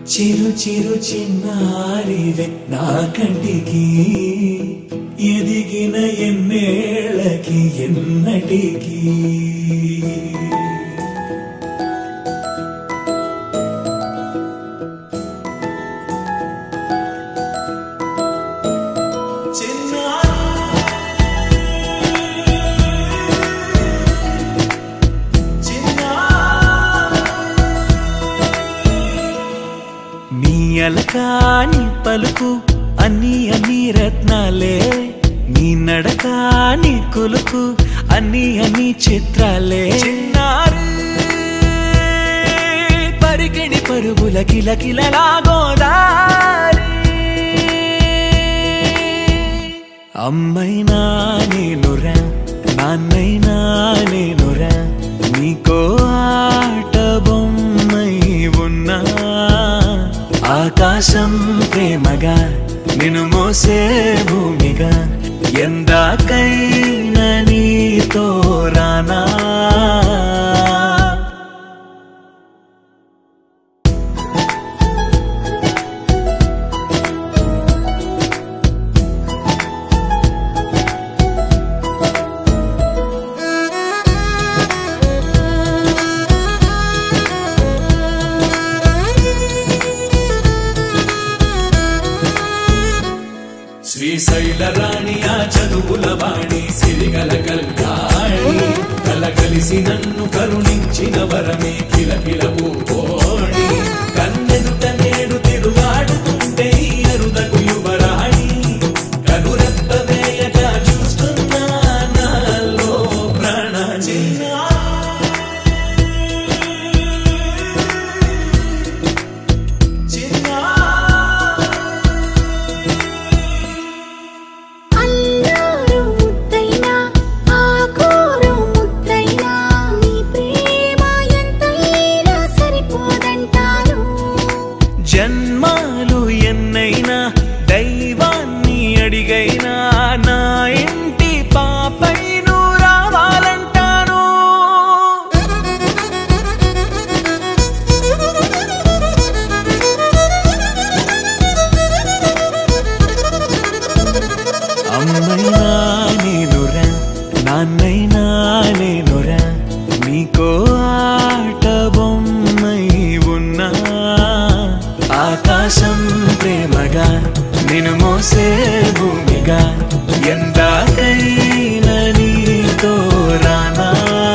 చిరు చిరు చిన్నారివే నా కంటికి ఎదిగిన ఎన్నేళ్ళకి ఎన్నటికి నీ అలకాని పలుకు అన్ని అన్ని రత్నాలే నీ నడకాని కొలుకు అన్ని అన్ని చిత్రాలే చిన్నారు పరికిణి పరుగుల కిల కిలలాగోదారి అమ్మైనా నేనురా నాన్నైనా నేనురా నీకో ఆట బొమ్మై ఉన్నా ఆకాశం ప్రేమగా నిన్ను మోసే భూమిగా ఎందాకైనా నీతో రానా శ్రీశైల రాణి ఆ చదువుల వాణి సిరిగల కల్యాణి కలగలిసి నన్ను కరుణించిన వరమే కిలకిల ఓడి కన్నెదుట నేడు తిరుగాడుతుంటే ఈ అరుదకు యువరాణి కనురెప్ప వేయక చూస్తున్నా నాలో ప్రాణ అల్లారు ముద్దైనా ఆకోరు ముద్దైనా నీ ప్రేమ ఎంతైనా సరిపోదంటాను జన్మాలు ఎన్నైనా దైవాన్ని అడిగైనా నా ఇంటి పాపై నువ్వు రావాలంటాను అమ్మైనా నేనురా నాన్నైనా నేనురా నీకో ఆట బొమ్మై ఉన్నా ఆకాశం ప్రేమగా నిన్ను మోసే భూమిగా ఎందాకైనా నీతో రానా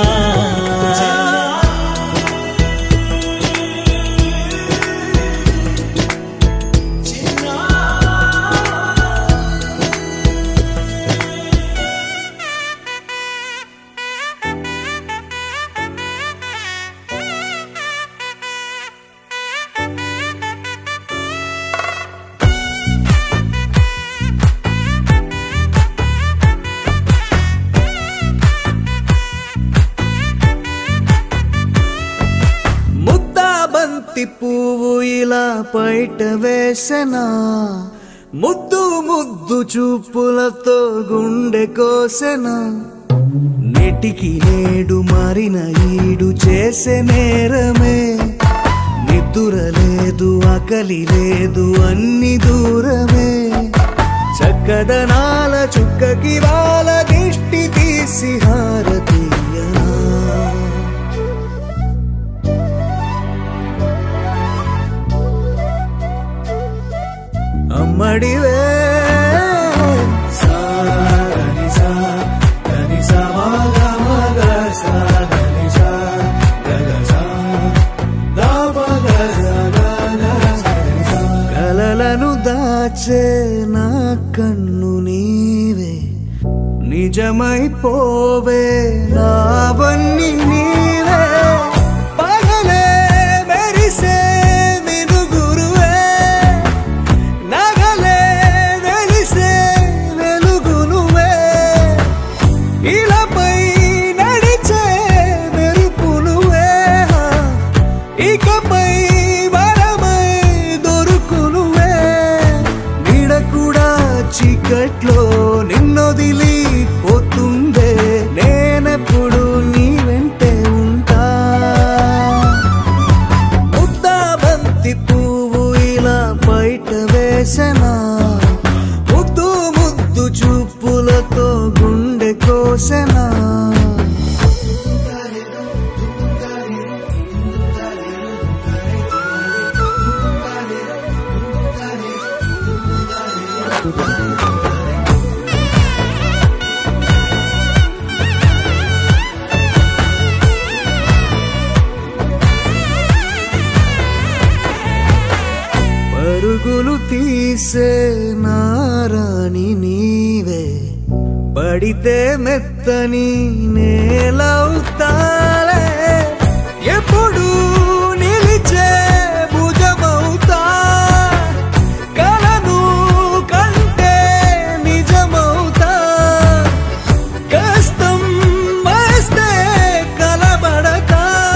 ముద్దా బంతి పువ్వు ఇలా బయట వేసెనా ముద్దు ముద్దు చూపులతో గుండె కోసెనా నెటికి నేడు మారిన ఈడు చేసే నేరమే నిద్దుర లేదు ఆకలి లేదు అన్ని దూరమే చక్కదనాల చుక్కకి వాళ్ళ దిష్టి తీసి హారతీయనా అమ్మడివే కలలను దాచే నా కన్ను నీవే నిజమైపోవే నావన్నీ నీవే పగలే మెరిసే మినుగురువే నగలే వెలిసే వెలుగునువే ఇలాపై నడిచే మెరుపునువే ఇకపై వరమై దొరుకునువే నీడ కూడా చీకట్లో నిన్నొదిలి పోతుందే నేనెప్పుడు నీ వెంటే ఉంటా ముద్దా బంతి పువ్వు వేసెనా ముద్దు ముద్దు చూపులతో గుండె కోసెనా పరుగులు తీసే నారాణి నీవే పడితే మెత్తని నేలవుతాలే ఎప్పుడు నిలిచే భుజమవుతా కలను కంటే నిజమవుతా కష్టం వస్తే కలబడక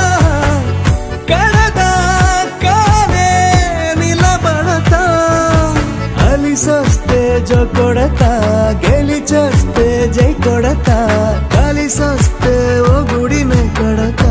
కడదా కానే నిలబడతా అలిసొస్తే జో కొడతా గెలిచొస్తే జై కొడతా కలిసొస్తే ఓ గుడిని కొడతా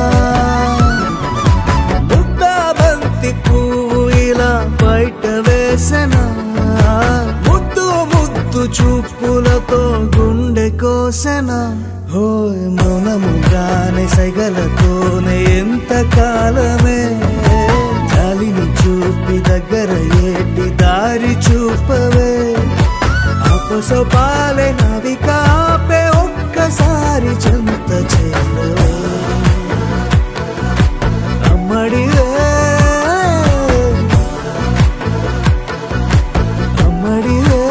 ముద్దా బంతి పువ్వు ఇలా బయట వేసెనా ముద్దు ముద్దు చూపులతో గుండె కోసెనా హోయ్ మౌనముగానే సైగలతోనే ఎంత కాలమే జాలిని చూపి దగ్గర ఏటి దారి చూపవే అపసపాలే నవి కాపే ఒక్కసారి చెంత చేరవే అమ్మడివే అమ్మడివే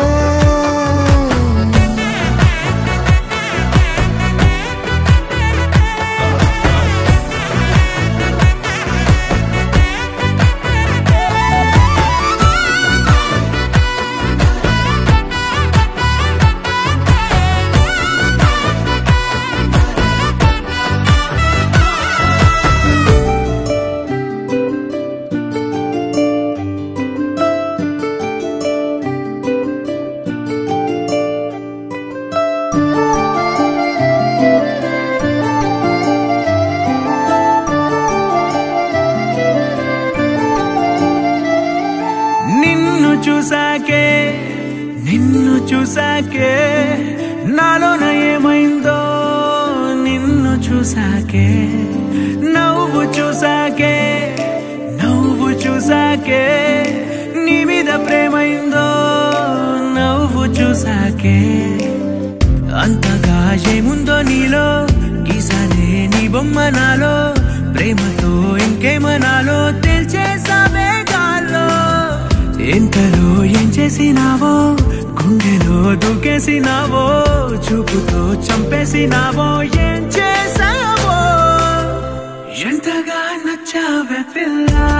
నిన్ను చూసాకే నిన్ను చూసాకే నాలోన ఏమైందో నిన్ను చూసాకే నవ్వు చూసాకే నవ్వు చూసాకే నీ మీద ప్రేమైందో నవ్వు చూసాకే అంతగా ఏముందో నీలో గీసానే నీ బొమ్మ నాలో ప్రేమతో ఇంకేమనాలో తెలిచేసావే గాల్లో ఎంతలో ఏం చేసినావో గుండెలో దూకేసినావో చూపుతో చంపేసినావో ఏం చేసావో ఎంతగా నచ్చావే పిల్ల